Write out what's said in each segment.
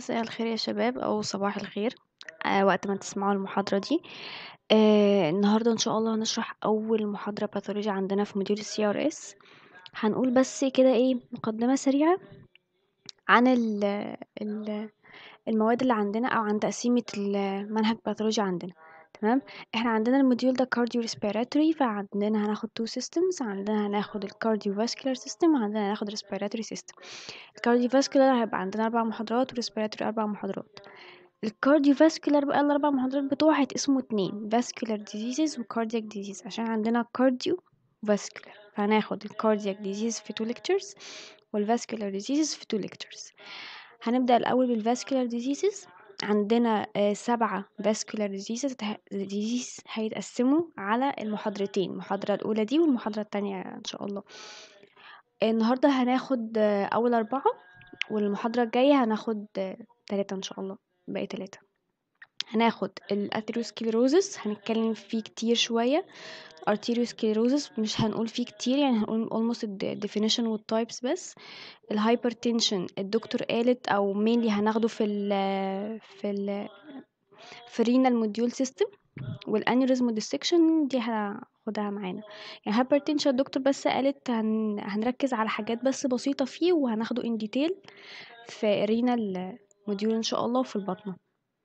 مساء الخير يا شباب أو صباح الخير آه وقت ما تسمعوا المحاضرة دي آه النهاردة إن شاء الله هنشرح أول محاضرة باثولوجي عندنا في موديول السي ار اس هنقول بس كده ايه مقدمة سريعة عن ال ال المواد اللي عندنا أو عن تقسيمة المنهج باثولوجي عندنا تمام احنا عندنا الموديول ده كارديو ريسبيراتوري فعندنا هناخد تو سيستمز عندنا هناخد الكارديو فاسكولار سيستم وعندنا هناخد ريسبيراتوري سيستم الكارديو فاسكولار هيبقى عندنا اربع محاضرات وريسبيراتوري اربع محاضرات الكارديو فاسكولار بقى الاربع محاضرات بتوعها هيتقسموا اتنين فاسكولار ديزيزز وكاردياك ديزيز عشان عندنا كارديو فاسكولار فهناخد الكاردياك ديزيز في تو ليكتشرز والفاسكولار ديزيزز في تو ليكتشرز هنبدأ الأول بالفاسكولار ديزيزز عندنا آه، سبعة vascular diseases disease هيتقسموا على المحاضرتين المحاضرة الأولى دي والمحاضرة التانية إن شاء الله النهاردة هناخد آه، أول أربعة والمحاضرة الجاية هناخد آه، تلاتة إن شاء الله باقي تلاتة هناخد الأثيروسكليروزس هنتكلم فيه كتير شوية arteriosclerosis مش هنقول فيه كتير يعني هنقول almost ال definition والtypes بس الهايبرتنشن الدكتور قالت او mainly هناخده في ال في ال في الرينال موديول سيستم والانيوريزم ديسكشن دي هناخدها معانا يعني hypertension الدكتور بس قالت هن هنركز على حاجات بس بسيطة فيه وهناخده in detail في الرينال موديول ان شاء الله وفي البطنة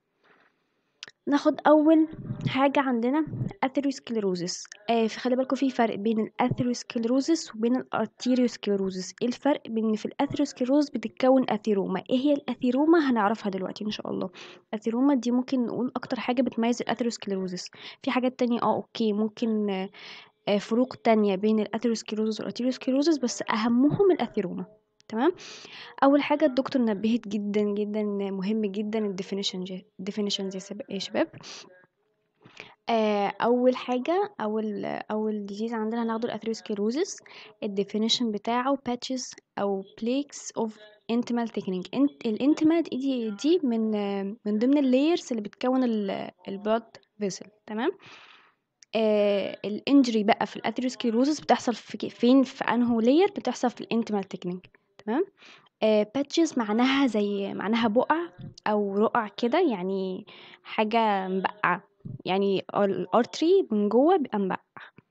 ناخد اول حاجة عندنا اثيروسكليروزس آه خلي بالكم في فرق بين الاثيروسكليروزس وبين الارتيريوسكليروزس ايه الفرق بين في الاثيروسكليروز بتتكون اثيروما ايه هي الاثيروما هنعرفها دلوقتي ان شاء الله الاثيروما دي ممكن نقول اكتر حاجة بتميز الاثيروسكليروزس في حاجات تانية اه اوكي ممكن آه آه، فروق تانية بين الاثيروسكليروزس والارتيريوسكليروزس بس اهمهم الاثيروما تمام اول حاجه الدكتور نبهت جدا جدا مهم جدا الديفينيشن الديفينيشنز يا شباب آه، اول حاجه اول اول ديزيز عندنا هناخده الاثيروسكليروزس الديفينيشن بتاعه باتشز او بليكس اوف انتمال ثيكنينج الانتمال دي دي من من ضمن اللايرز اللي بتكون البلاد فيسل تمام آه الانجري بقى في الاثيروسكليروزس بتحصل في فين في انهو لاير بتحصل في الانتمال ثيكنينج تمام باتشز معناها زي معناها بقع او رقع كده يعني حاجة مبقعة يعني الارتري من جوه بيبقى مبقع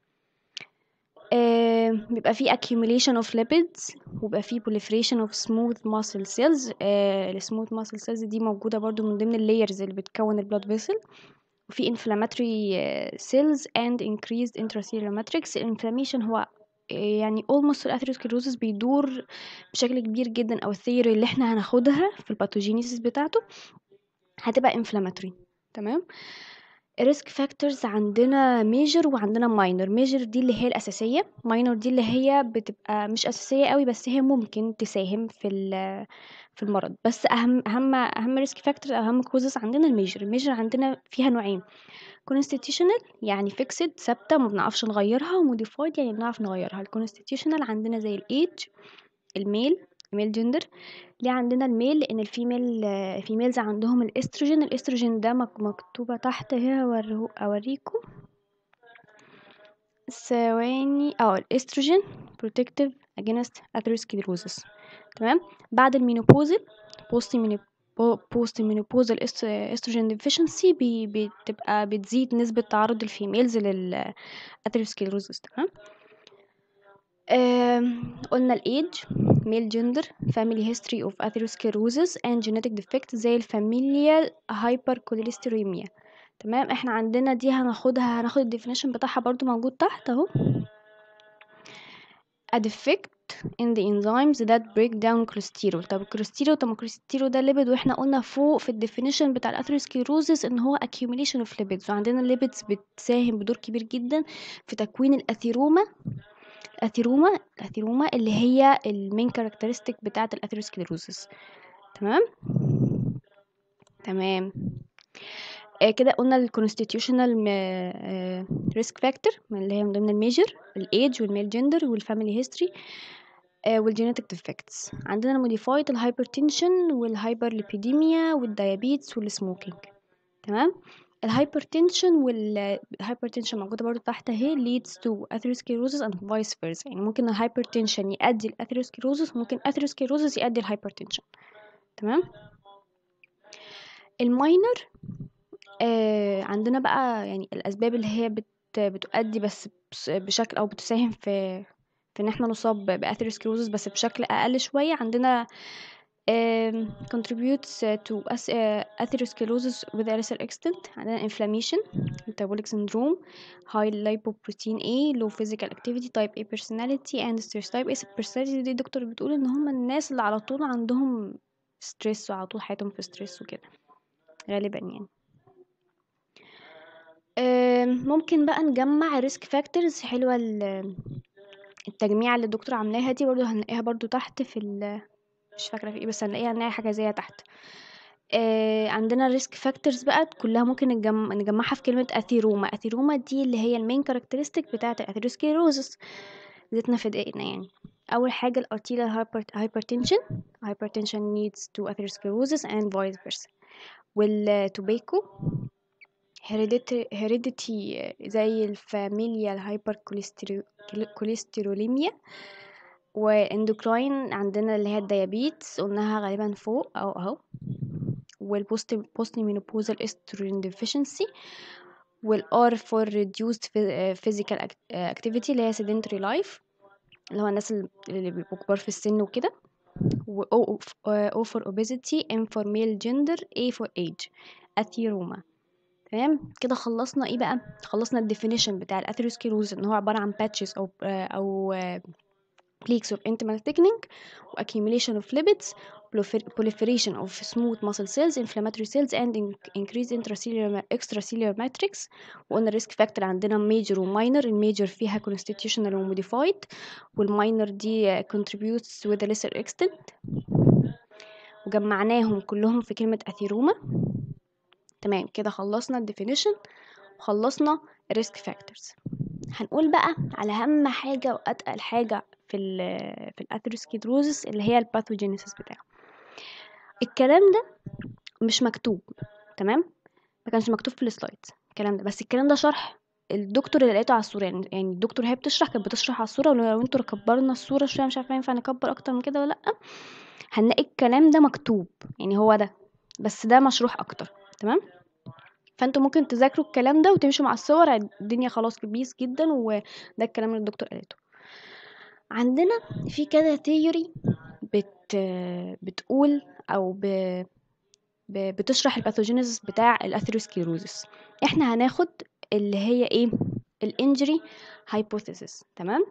آه بيبقى فيه accumulation of lipids وبيبقى فيه proliferation of smooth muscle cells آه ال smooth muscle cells دي موجودة برضو من ضمن اللايرز اللي بتكون البلاد vessel وفي inflammatory آه، cells and increased intracellular matrix الانفلاميشن هو يعني almost الاثيروسكليروزس بيدور بشكل كبير جدا او الثيوري اللي احنا هناخدها في الباثوجينيسيس بتاعته هتبقى inflammatory تمام الريسك فاكتورز عندنا ميجر وعندنا ماينر ميجر دي اللي هي الاساسيه ماينر دي اللي هي بتبقى مش اساسيه قوي بس هي ممكن تساهم في ال- في المرض بس اهم اهم اهم ريسك فاكتور اهم كوزز عندنا الميجر الميجر عندنا فيها نوعين constitutional يعني fixed ثابته ما بنعرفش نغيرها وموديفايد يعني بنعرف نغيرها الكونستيتيوشنال عندنا زي الايج الميل الميل جندر ليه عندنا الميل لان الفيميل الفيميلز عندهم الاستروجين الاستروجين ده مك- مكتوبه تحت هنا أوريه- اوريكم ثواني اه الاستروجين protective against atherosclerosis تمام بعد المينوبوزل بوست بوست مينوبوزال استروجين ديفيشنسي بتبقى بتزيد نسبة تعرض الفيميلز للأثيروسكليروزس تمام آم، قلنا الايج ميل جندر family history of atherosclerosis and genetic defect زي الفاميليال hypercholesterolemia تمام احنا عندنا دي هناخدها هناخد الديفينيشن بتاعها برضو موجود تحت اهو a defect in the enzymes that break down cholesterol طب الكوليسترول طب ما الكوليسترول ده ليبيد واحنا قلنا فوق في الديفينيشن بتاع الاثيروسكليروزس ان هو accumulation of lipids وعندنا الليبيدز بتساهم بدور كبير جدا في تكوين الاثيروما الاثيروما الاثيروما اللي هي المين كاركترستيك بتاعه الاثيروسكليروزس تمام تمام آه كده قلنا الكونستيتيوشنال ريسك فاكتور اللي هي من ضمن الميجر الايج والميل جندر والفاميلي هيستوري والجينيتك ديفكتس عندنا الموديفايد الهايبرتنشن والهايبرليبيديميا والديابيتس والسموكينج تمام الهايبرتنشن والهايبرتنشن موجوده برضو تحت اهي leads to atherosclerosis and vice versa يعني ممكن الهايبرتنشن يؤدي الاثيروسكليروزس وممكن الاثيروسكليروزس يؤدي الهايبرتنشن تمام الماينر آه عندنا بقى يعني الأسباب اللي هي بت بتؤدي بس بس- بشكل أو بتساهم في في إن احنا نصاب بأثيروسكلوزس بس بشكل أقل شوية عندنا um, contributes to as- uh, atherosclerosis with a lesser extent عندنا inflammation metabolic syndrome high lipoprotein A low physical activity type A personality and stress type A personality دي الدكتور بتقول ان هم الناس اللي على طول عندهم ستريس وعلى طول حياتهم في ستريس وكده غالبا يعني آم، ممكن بقى نجمع ريسك فاكتورز حلوة ال- التجميع اللي الدكتور عاملاها دي برضو هنلاقيها برضو تحت في ال مش فاكرة في ايه بس هنلاقيها هنلاقي حاجة زيها تحت آه عندنا ريسك فاكتورز بقى كلها ممكن نجم... نجمعها في كلمة أثيروما أثيروما دي اللي هي المين كاركترستيك بتاعة الأثيروسكليروزس زيتنا في دقيقنا يعني أول حاجة الارتيريال hypertension hypertension leads to atherosclerosis and vice versa والتوباكو hereditary heredity زي الفاميليال هايبركوليستروليميا واندوكراين عندنا اللي هي الديابيتس قلناها غالبا فوق او اهو والبوست بوست مينوبوزال استروجين ديفيشنسي والار فور ريديوسد فيزيكال اكتيفيتي اللي هي sedentary لايف اللي هو الناس اللي بيبقوا كبار في السن وكده و O O for obesity M for male gender A for age أثيروما تمام كده خلصنا ايه بقى خلصنا الديفينيشن بتاع الاثيروسكليروز ان هو عباره عن باتشز او او plaques of intimal thickening accumulation of lipids proliferation of smooth muscle cells inflammatory cells and increased intracellular extracellular matrix وقلنا الريسك فاكتور عندنا major وماينر الميجر فيها constitutional وموديفايد والماينر دي contributes with a lesser extent وجمعناهم كلهم في كلمة أثيروما تمام كده خلصنا الديفينيشن وخلصنا الريسك فاكتورز هنقول بقى على اهم حاجه واتقل حاجه في ال في الاثيروسكليروزس اللي هي الباثوجينيسيس بتاعه الكلام ده مش مكتوب تمام ما كانش مكتوب في السلايدز الكلام ده بس الكلام ده شرح الدكتور اللي لقيته على الصوره يعني يعني الدكتور هي بتشرح كانت بتشرح على الصوره ولو انتوا كبرنا الصوره شويه مش عارفه ينفع نكبر اكتر من كده ولا لا هنلاقي الكلام ده مكتوب يعني هو ده بس ده مشروح اكتر تمام فانتوا ممكن تذاكروا الكلام ده وتمشوا مع الصور الدنيا خلاص بيس جدا وده الكلام اللي الدكتور قالته عندنا في كده ثيوري بت بتقول او ب... ب... بتشرح الباثوجينيسيس بتاع الاثيروسكليروزس احنا هناخد اللي هي ايه الانجري هايبوثيسيس تمام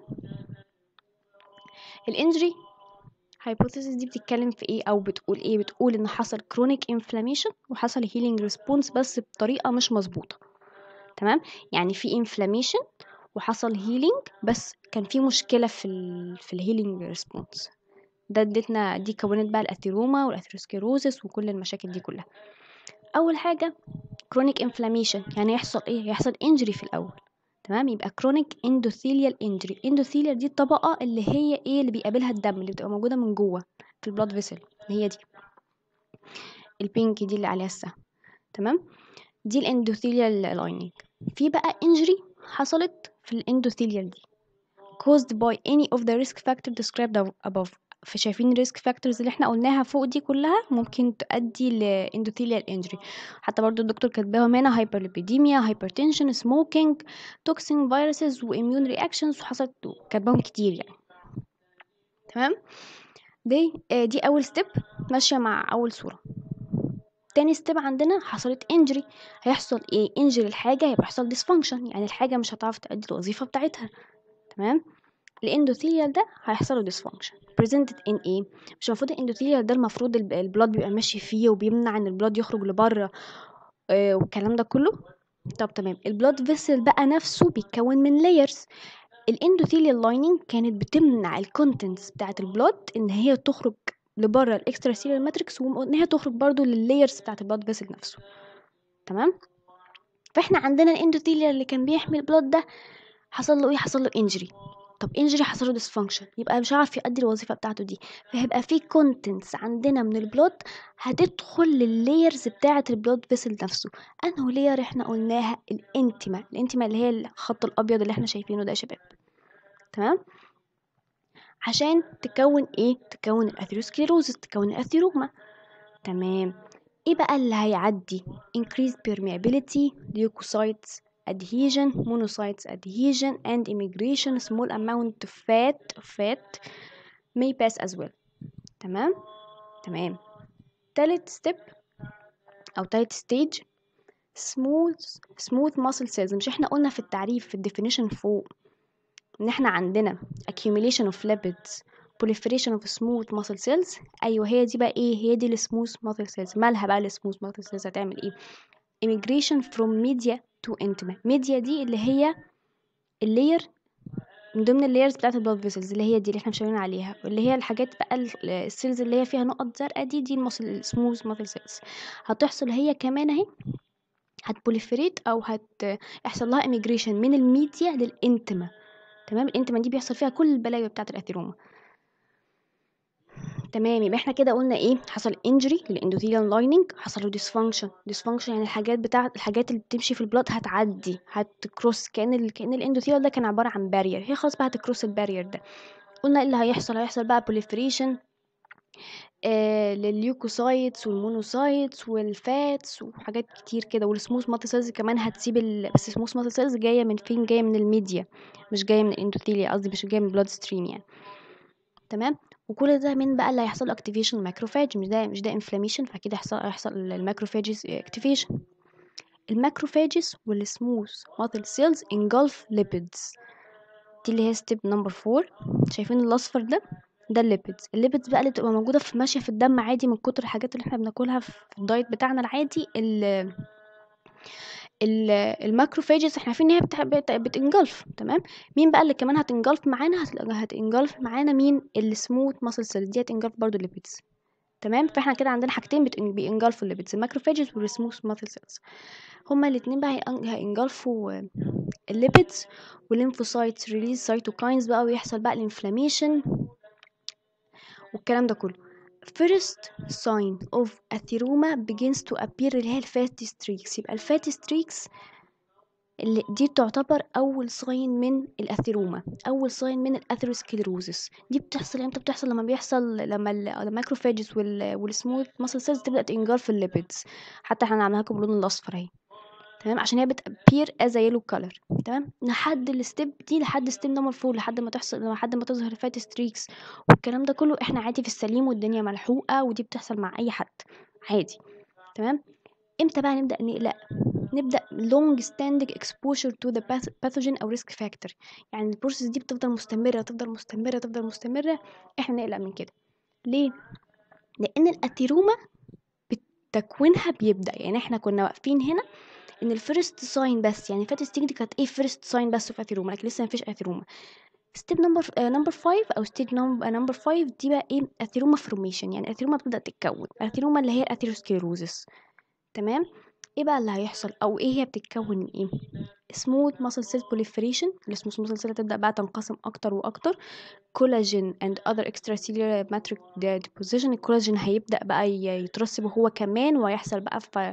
الانجري hypothesis دي بتتكلم في ايه او بتقول ايه بتقول ان حصل chronic inflammation وحصل healing response بس بطريقه مش مظبوطه تمام يعني في inflammation وحصل healing بس كان في مشكله في ال في الهيلينج ريسبونس ده ادتنا دي كونت بقى الاثيروما والاثيروسكليروزس وكل المشاكل دي كلها اول حاجه chronic inflammation يعني يحصل ايه يحصل injury في الاول تمام يبقى chronic endothelial injury endothelial دي الطبقة اللي هي ايه اللي بيقابلها الدم اللي بتبقى موجودة من جوه في البلاد فيسل هي دي البينك دي اللي عليها السهم تمام دي الاندوثيليال لايننج في بقى injury حصلت في الاندوثيليال دي caused by any of the risk factor described above فشايفين الريسك فاكتورز اللي احنا قلناها فوق دي كلها ممكن تؤدي لاندوثيليال انجري حتى برضو الدكتور كاتباهم هنا هايبرليبيديميا هايبرتنشن سموكينج توكسين فيروسز واميون رياكشنز وحصلت كاتباهم كتير يعني تمام دي آه دي اول ستيب ماشيه مع اول صوره تاني ستيب عندنا حصلت انجري هيحصل ايه انجري الحاجه هيبقى يحصل ديسفانكشن يعني الحاجه مش هتعرف تأدي الوظيفه بتاعتها تمام الاندوثيليال ده هيحصل له ديسفانكشن presented in ايه مش المفروض الاندوثيليال ده المفروض البلاد بيبقى ماشي فيه وبيمنع ان البلاد يخرج لبره آه والكلام ده كله طب تمام البلاد فيسل بقى نفسه بيتكون من لايرز الاندوثيليال لايننج كانت بتمنع الكونتنتس بتاعه البلاد ان هي تخرج لبره الاكسترا سيلولار ماتريكس وان هي تخرج برضو لللايرز بتاعه البلاد فيسل نفسه تمام فاحنا عندنا الاندوثيليال اللي كان بيحمي البلاد ده حصل له ايه حصل له انجري طب انجري حصل له ديسفانكشن يبقى مش عارف يؤدي الوظيفه بتاعته دي فهيبقى في كونتنتس عندنا من البلود هتدخل لللايرز بتاعه البلود فيسل نفسه انه لاير احنا قلناها الانتما الانتما اللي هي الخط الابيض اللي احنا شايفينه ده يا شباب تمام عشان تكون ايه تكون الاثيروسكليروزس تكون الاثيروما تمام ايه بقى اللي هيعدي increased permeability leukocytes adhesion monocytes adhesion and immigration small amount of fat fat may pass as well تمام تمام تالت ستيب او تالت ستيج smooth smooth muscle cells مش احنا قلنا في التعريف في الديفينيشن فوق ان احنا عندنا accumulation of lipids proliferation of smooth muscle cells ايوه هي دي بقى ايه هي دي السموث muscle cells مالها بقى السموث muscle cells هتعمل ايه immigration from media to intima media دي اللي هي اللاير من ضمن اللايرز بتاعت البلاد فيسلز اللي هي دي اللي احنا مشاورين عليها واللي هي الحاجات بقى ال- السيلز اللي هي فيها نقط زرقاء دي دي المصل السموث ماسل سيلز هتحصل هي كمان اهي هتبوليفريت او هتحصل لها immigration من الميديا للانتما تمام الانتما دي بيحصل فيها كل البلاوي بتاعت الاثيروما تمام يبقى احنا كده قلنا ايه حصل انجري للاندوثيليال لايننج حصل له ديسفانكشن ديسفانكشن يعني الحاجات بتاعه الحاجات اللي بتمشي في البلاد هتعدي هتكروس كان ال... كان الاندوثيليال ده كان عباره عن بارير هي خلاص بقى هتكروس البارير ده قلنا ايه اللي هيحصل هيحصل بقى بوليفريشن آه للليوكوسايتس والمونوسايتس والفاتس وحاجات كتير كده والسموث ماتل سيلز كمان هتسيب ال... بس السموث ماتل سيلز جايه من فين جايه من الميديا مش جايه من الاندوثيليا قصدي مش جايه من البلاد ستريم يعني تمام وكل ده من بقى اللي هيحصل اكتيفيشن الماكروفاج مش ده مش ده انفلاميشن فاكيد هيحصل هيحصل الماكروفاجز اكتيفيشن الماكروفاجز والسموث ماتل سيلز انجلف ليبيدز دي اللي هي ستيب نمبر 4 شايفين الاصفر ده ده الليبيدز الليبيدز بقى اللي بتبقى موجوده في ماشيه في الدم عادي من كتر الحاجات اللي احنا بناكلها في الدايت بتاعنا العادي ال الماكروفاجز احنا عارفين ان هي بتح... بت... بتنجلف تمام مين بقى اللي كمان هتنجلف معانا هت... هتنجلف معانا مين السموث ماسل سيلز دي هتنجلف برضو الليبيدز تمام فاحنا كده عندنا حاجتين بت... بينجلفوا الليبيدز الماكروفاجز والسموث ماسل سيلز هما الاتنين بقى هينجلفوا الليبيدز والليمفوسايتس ريليز سايتوكاينز بقى ويحصل بقى الانفلاميشن والكلام ده كله first sign of atheroma begins to appear اللي هي الفاتي ستريكس يبقى الفاتي ستريكس اللي دي تعتبر اول ساين من الاثيروما اول ساين من الاثيروسكليروزس دي بتحصل امتى بتحصل لما بيحصل لما الماكروفاجز والسموث ماسل سيلز تبدا تنجرف الليبيدز حتى احنا عاملينها لكم باللون الاصفر اهي تمام عشان هي بتابير از يلو كلر تمام لحد الستيب دي لحد ستيب نمبر 4 لحد ما تحصل لحد ما تظهر الفات ستريكس والكلام ده كله احنا عادي في السليم والدنيا ملحوقه ودي بتحصل مع اي حد عادي تمام امتى بقى نبدا نقلق نبدا long standing exposure to the pathogen او risk factor يعني البروسيس دي بتفضل مستمره تفضل مستمره تفضل مستمره احنا نقلق من كده ليه لان الاثيروما تكوينها بيبدا يعني احنا كنا واقفين هنا ان الفيرست ساين بس يعني فات ستيج دي كانت ايه فيرست ساين بس في اثيروما لكن لسه مفيش اثيروما ستيب نمبر نمبر 5 او ستيج نمبر 5 دي بقى ايه اثيروما فورميشن يعني اثيروما بتبدا تتكون اثيروما اللي هي الاثيروسكليروزس تمام ايه بقى اللي هيحصل او ايه هي بتتكون من ايه سموث ماسل سيل بوليفريشن السموث ماسل سيل تبدا بقى تنقسم اكتر واكتر كولاجين اند اذر اكسترا سيلولار ماتريك ديبوزيشن الكولاجين هيبدا بقى يترسب هو كمان وهيحصل بقى في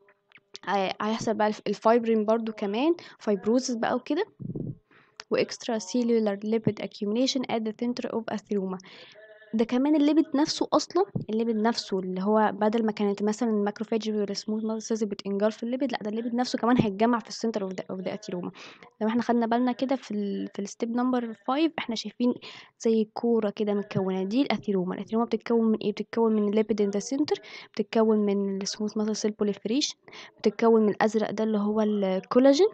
هيحصل بقى الفايبرين برضو كمان فايبروزس بقى وكده واكسترا سيلولار ليبيد accumulation at the center of atherioma ده كمان الليبيد نفسه اصلا الليبيد نفسه اللي هو بدل ما كانت مثلا الماكروفاج والسموث ماسل بتنجلف الليبيد لا ده الليبيد نفسه كمان هيتجمع في السنتر اوف ذا اوف ذا اثيروما لو احنا خدنا بالنا كده في ال في الستيب نمبر 5 احنا شايفين زي كوره كده متكونه دي الاثيروما الاثيروما بتتكون من ايه بتتكون من الليبيد ان ذا سنتر بتتكون من السموث ماسل سيل بوليفريشن بتتكون من الازرق ده اللي هو الكولاجين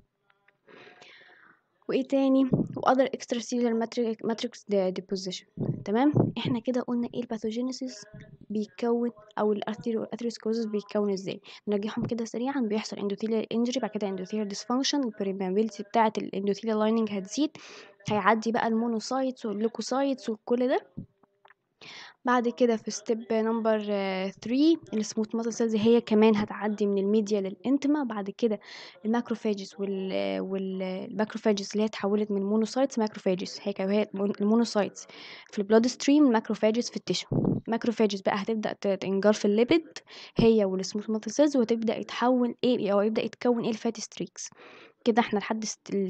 وايه تاني واذر اكسترا سيلولار ماتريكس ديبوزيشن تمام احنا كده قلنا ايه الباثوجينيسيس بيتكون او الاثيروسكلوزس بيتكون ازاي نرجعهم كده سريعا بيحصل اندوثيليال انجري بعد كده اندوثيليال ديسفانكشن البريمابيلتي بتاعه الاندوثيليال لايننج هتزيد هيعدي بقى المونوسايتس والليكوسايتس وكل ده بعد كده في ستيب نمبر 3 السموث ماسل سيلز هي كمان هتعدي من الميديا للانتما بعد كده الماكروفاجز وال والماكروفاجز اللي هي اتحولت من مونوسايتس ماكروفاجز هي هي المونوسايتس في البلاد ستريم الماكروفاجز في التيشو الماكروفاجز بقى هتبدا تنجرف الليبيد هي والسموث ماسل سيلز وتبدا يتحول ايه او يبدا يتكون ايه الفات ستريكس كده احنا لحد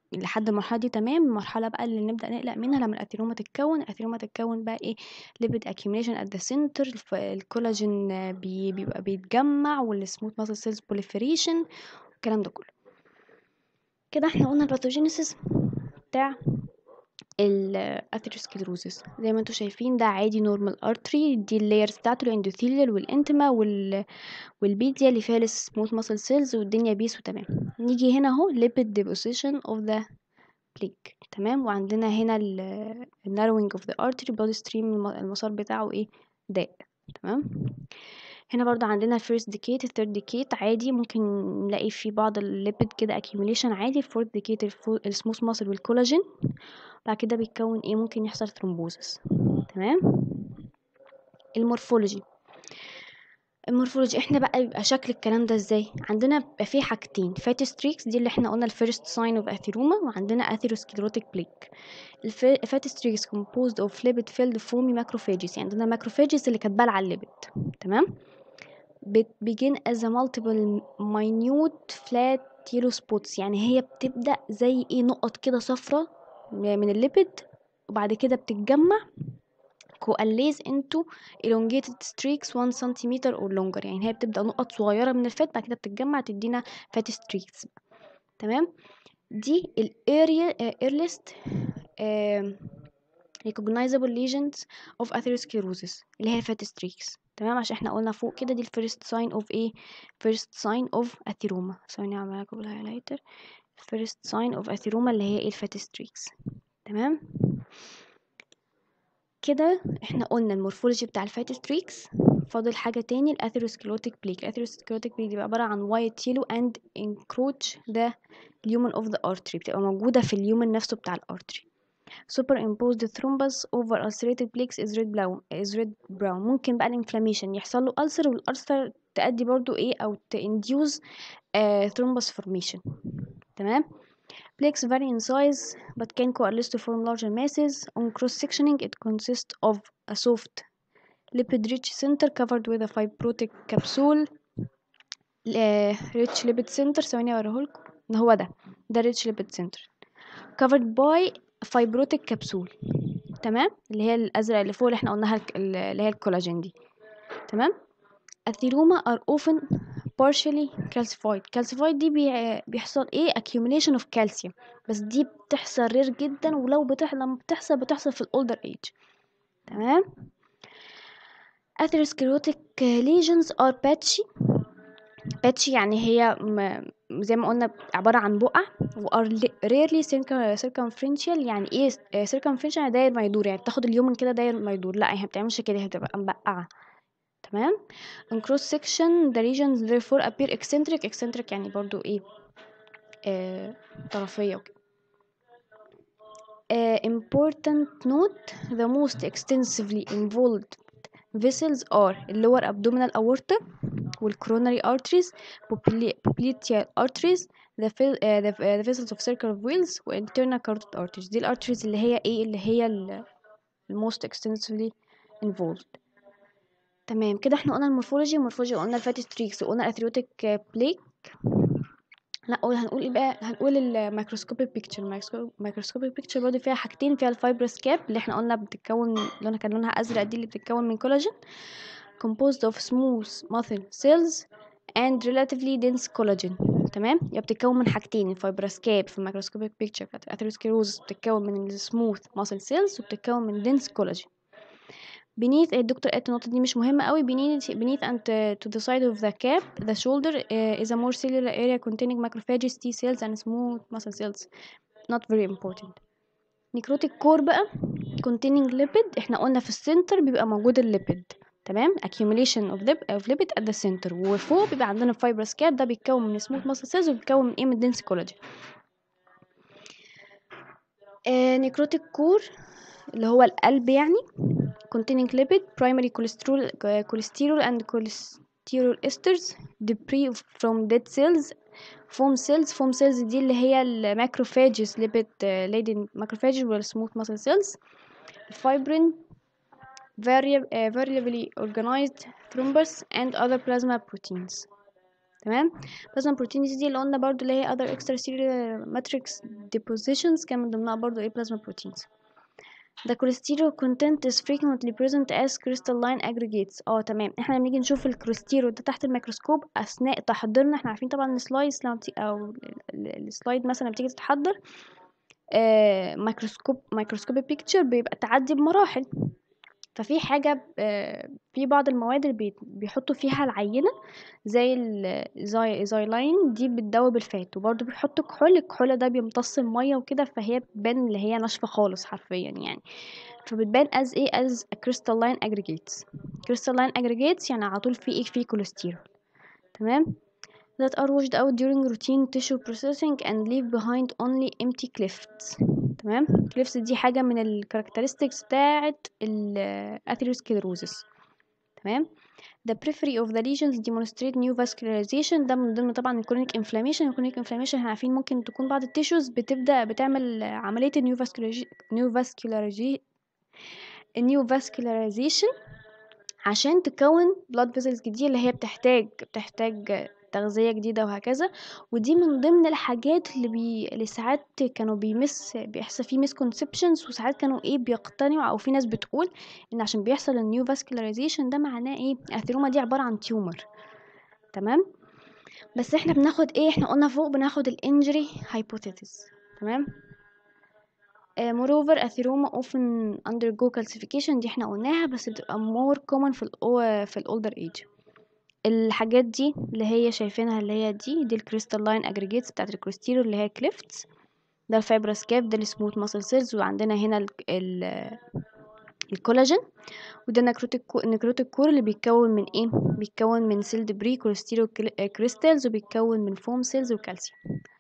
لحد المرحله دي تمام المرحله بقى اللي نبدا نقلق منها لما الاثيروما تتكون الاثيروما تتكون بقى ايه ليبيد accumulation at the center الكولاجين آه، بي بيبقى بيتجمع والسموث ماسل سيلز proliferation الكلام ده كله كده احنا قلنا الباثوجينيسيس بتاع الاثيروسكلروزس زي ما انتم شايفين ده عادي نورمال ارتري دي اللايرز بتاعته الاندوثيليال والانتما وال والبيديا اللي فيها السموث ماسل سيلز والدنيا بيس وتمام نيجي هنا اهو ليبيد ديبوزيشن اوف ذا بليك تمام وعندنا هنا الناروينج اوف ذا ارتري بلاد ستريم المسار بتاعه ايه ضاق تمام هنا برضو عندنا الفيرست ديكيت الثيرد ديكيت عادي ممكن نلاقي في بعض الليبيد كده اكيوميليشن عادي الفورث ديكيت السموث ماسل والكولاجين بعد كده بيتكون ايه ممكن يحصل ثرومبوزس تمام المورفولوجي المورفولوجي احنا بقى بيبقى شكل الكلام ده ازاي عندنا بيبقى فيه حاجتين فاتي ستريكس دي اللي احنا قلنا الفيرست ساين اوف اثيروما وعندنا اثيروسكليروتيك بليك الفاتي ستريكس composed of lipid filled foamy macrophages يعني عندنا macrophages اللي كانت بالعه الليبيد تمام begin as a multiple minute flat yellow spots يعني هي بتبدأ زي ايه نقط كده صفرة من الليبيد وبعد كده بتتجمع coalesce into elongated streaks 1 cm or longer يعني هي بتبدأ نقط صغيرة من الفات بعد كده بتتجمع تدينا fat streaks تمام دي ال earliest recognizable lesions of atherosclerosis اللي هي fat streaks تمام عشان احنا قلنا فوق كده دي الفيرست ساين اوف ايه فيرست ساين اوف اثيروما ثواني اعمل لكم بالهايلايتر فيرست ساين اوف اثيروما اللي هي ايه الفات ستريكس تمام كده احنا قلنا المورفولوجي بتاع الفات ستريكس فاضل حاجة تاني الاثيروسكلوتيك بليك الاثيروسكلوتيك بليك دي بقى عبارة عن وايت يلو اند انكروتش ده اليومن اوف ذا ارتري بتبقى موجودة في اليومن نفسه بتاع الارتري superimposed thrombus over ulcerated plaques is red brown is red brown ممكن بقى الانفلاميشن يحصل له ulcer والألسر تأدي برضو ايه او تinduse uh, thrombus formation تمام plaques vary in size but can coalesce to form larger masses on cross sectioning it consists of a soft lipid rich center covered with a fibrotic capsule uh, rich lipid center ثواني اوريهولكم هو ده ده rich lipid center covered by فايبروتيك كبسول تمام اللي هي الازرق اللي فوق اللي احنا قلناها اللي هي الكولاجين دي تمام الثيروما are often partially calcified calcified دي بي... بيحصل ايه accumulation of calcium بس دي بتحصل رير جدا ولو بتحصل لما بتحصل بتحصل في الاولدر ايج تمام atherosclerotic lesions are patchy patchy يعني هي م... زي ما قلنا عبارة عن بقع و are rarely circumferential يعني ايه circumferential يعني داير ما يدور يعني بتاخد اليومن كده داير ما يدور لا هي بتعملش كده هي بتبقى مبقعة تمام in cross section the regions therefore appear eccentric eccentric يعني برضو ايه آه طرفية وكده uh, important note the most extensively involved vessels are lower abdominal aorta والcoronary arteries popliteal arteries the, uh, the, uh, the vessels of circle of wheels و internal carotid arteries دي الارتريز اللي هي ايه اللي هي ال most extensively involved تمام كده احنا قلنا المورفولوجي المورفولوجي قلنا الفاتي ستريكس وقلنا الاثيروتيك بليك لا قول هنقول ايه بقى هنقول الميكروسكوبيك بيكتشر الميكروسكوبيك بيكتشر برضه فيها حاجتين فيها الفايبرس كاب اللي احنا قلنا بتتكون لونها كان لونها ازرق دي اللي بتتكون من كولاجين composed of smooth muscle cells and relatively dense collagen تمام يبقى بتتكون من حاجتين الفايبرس كاب في الميكروسكوبيك بيكتشر بتاعت الاثيروسكليروز بتتكون من السموث muscle cells وبتتكون من dense collagen beneath الدكتور قالت النقطة دي مش مهمة قوي beneath beneath and to the side of the cap the shoulder uh, is a more cellular area containing macrophages T cells and smooth muscle cells not very important necrotic core بقى containing lipid احنا قلنا في السنتر بيبقى موجود الليبيد تمام accumulation of, lip, of lipid at the center وفوق بيبقى عندنا fibrous cap ده بيتكون من smooth muscle cells وبيتكون من ايه من dense collagen آه necrotic core اللي هو القلب يعني containing lipid primary cholesterol cholesterol and cholesterol esters debris from dead cells foam cells foam cells دي اللي هي الماكروفاجز lipid laden macrophages وال smooth muscle cells fibrin variably organized thrombus and other plasma proteins تمام بلازما بروتينز دي اللي قلنا برضو اللي هي other extracellular matrix depositions كان من ضمنها برضو ايه plasma proteins The cholesterol content is frequently present as crystalline aggregates اه تمام احنا لما نيجي نشوف الكوليسترول ده تحت الميكروسكوب اثناء تحضيرنا احنا عارفين طبعا السلايس لما بتي... او السلايد مثلا لما بتيجي تتحضر آه ميكروسكوب ميكروسكوب بيكتشر بيبقى تعدي بمراحل ففي حاجة آه في بعض المواد اللي بيحطوا فيها العينة زي الزايلاين دي بتدوب الفات وبرضه بيحطوا كحول الكحول ده بيمتص المية وكده فهي بتبان اللي هي ناشفة خالص حرفيا يعني فبتبان as ايه as a crystalline aggregates crystalline aggregates يعني على طول في ايه في كوليسترول تمام that are washed out during routine tissue processing and leave behind only empty clefts تمام clefts دي حاجة من الكاركترستكس بتاعة الأثيروسكليروزس تمام the periphery of the lesions demonstrate new vascularization ده من ضمن طبعا الكرونيك انفلاميشن الكرونيك انفلاميشن احنا عارفين ممكن تكون بعض التيشوز بتبدأ بتعمل عملية النيو نيو فاسكولاريزي النيو فاسكولاريزيشن عشان تكون blood vessels جديدة اللي هي بتحتاج بتحتاج تغذية جديدة وهكذا ودي من ضمن الحاجات اللي, بي... اللي ساعات كانوا بيمس بيحصل فيه misconceptions وساعات كانوا ايه بيقتنعوا او في ناس بتقول ان عشان بيحصل النيو فاسكولاريزيشن ده معناه ايه الثيروما دي عبارة عن تيومر تمام بس احنا بناخد ايه احنا قلنا فوق بناخد الانجري hypothesis تمام Uh, moreover athyroma often undergo calcification دي احنا قلناها بس بتبقى more common في ال في الolder age الحاجات دي اللي هي شايفينها اللي هي دي دي الكريستالين اجريجيتس بتاعت الكريستيرو اللي هي كليفتس ده الفايبرس كاف ده السموث ماسل سيلز وعندنا هنا ال ال الكولاجين وده نكروتيك نكروتيك كور اللي بيتكون من ايه بيتكون من سيل دبري كوليستيرو كريستالز وبيتكون من فوم سيلز وكالسيوم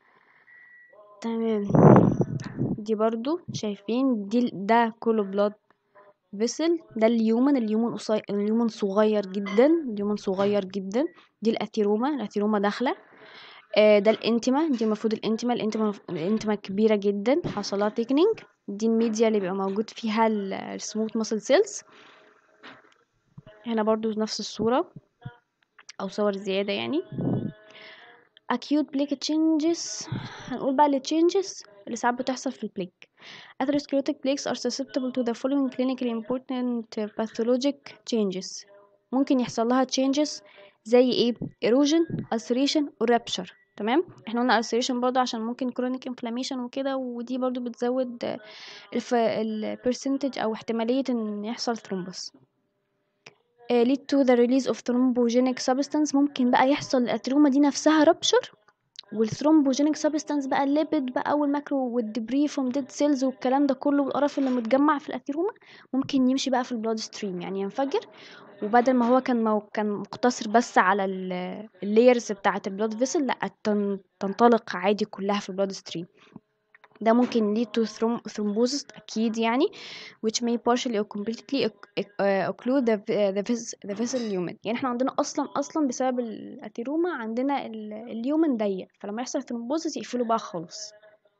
تمام دي برضو شايفين دي ده كله بلاد فيسل ده اليومن اليومن قصير اليومن صغير جدا اليومن صغير جدا دي الاثيروما الاثيروما داخله آه ده الانتما دي المفروض الانتما الانتما الانتما كبيره جدا حصلها تيكنينج دي الميديا اللي بيبقى موجود فيها السموث ماسل سيلز هنا برضو نفس الصوره او صور زياده يعني acute plaque changes هنقول بقى ال changes اللي ساعات بتحصل في البليك atherosclerotic plaques are susceptible to the following clinically important pathologic changes ممكن يحصل لها changes زي ايه erosion ulceration و rupture تمام احنا قلنا ulceration برضه عشان ممكن chronic inflammation وكده ودي برضه بتزود الف... ال percentage او احتمالية ان يحصل thrombus lead to the release of thrombogenic substance ممكن بقى يحصل الاتروما دي نفسها rupture والثرومبوجينيك سبستانس بقى الليبيد بقى والماكرو والدبري فروم ديد سيلز والكلام ده كله والقرف اللي متجمع في الاثيروما ممكن يمشي بقى في البلاد ستريم يعني ينفجر وبدل ما هو كان مو كان مقتصر بس على اللايرز بتاعه البلاد فيسل لا تنطلق عادي كلها في البلاد ستريم ده ممكن lead to thrombosis أكيد يعني which may partially or completely occlude the, the, the vessel lumen يعني احنا عندنا أصلا أصلا بسبب الأثيروما عندنا اليومن ضيق فلما يحصل thrombosis يقفلوا بقى خالص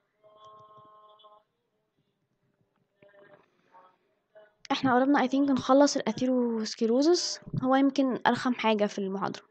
احنا قربنا I think نخلص الأثيروسكليروزس هو يمكن أرخم حاجة في المحاضرة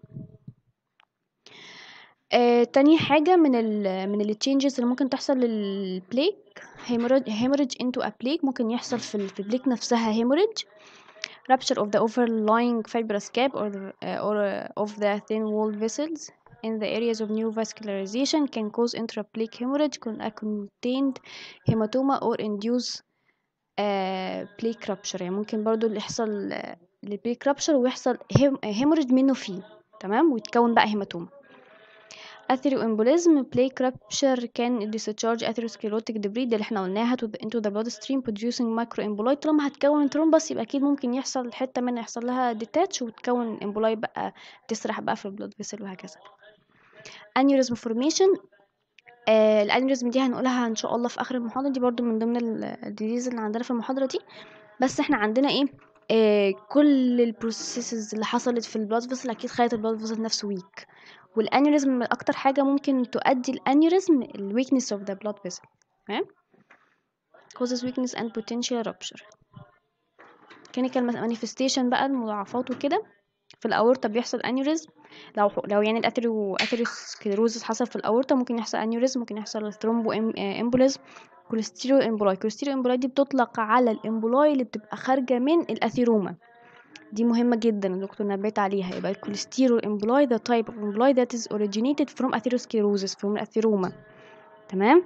آه، تاني حاجة من ال من ال changes اللي ممكن تحصل للبليك hemorrhage into a plaque ممكن يحصل في ال- في البليك نفسها hemorrhage rupture of the overlying fibrous cap or the, uh, or uh, of the thin walled vessels in the areas of new vascularization can cause intraplaque hemorrhage con a contained hematoma or induce uh, plaque rupture يعني ممكن برضو اللي يحصل البليك rupture ويحصل hemorrhage منه فيه تمام ويتكون بقى هيماتوما atheroembolism plaque rupture can discharge atherosclerotic debris ده اللي احنا قلناها to the, into the bloodstream producing microemboli طالما هتكون ترومبس يبقى اكيد ممكن يحصل حته منها يحصل لها detach وتكون امبولاي بقى تسرح بقى في البلود فيسل وهكذا aneurysm formation آه الانيوريزم دي هنقولها ان شاء الله في اخر المحاضره دي برضو من ضمن الديزيز اللي عندنا في المحاضره دي بس احنا عندنا ايه آه كل البروسيسز اللي حصلت في البلاد فيسل اكيد خلت البلاد فيسل نفسه ويك والانيوريزم اكتر حاجه ممكن تؤدي الانيوريزم الويكنس اوف ذا بلاد فيسل تمام causes weakness and potential rupture clinical manifestation بقى المضاعفات وكده في الاورطه بيحصل انيوريزم لو لو يعني الأثيرو أثيروسكليروزس حصل في الأورطة ممكن يحصل أنيوريزم ممكن يحصل ثرومبو إمبوليزم كوليستيرو إمبولاي كوليستيرو إمبولاي دي بتطلق على الإمبولاي اللي بتبقى خارجة من الأثيروما دي مهمة جدا الدكتور نبهت عليها يبقى الكوليستيرول امبلاي the type of emboli that is originated from atherosclerosis from الأثيروما تمام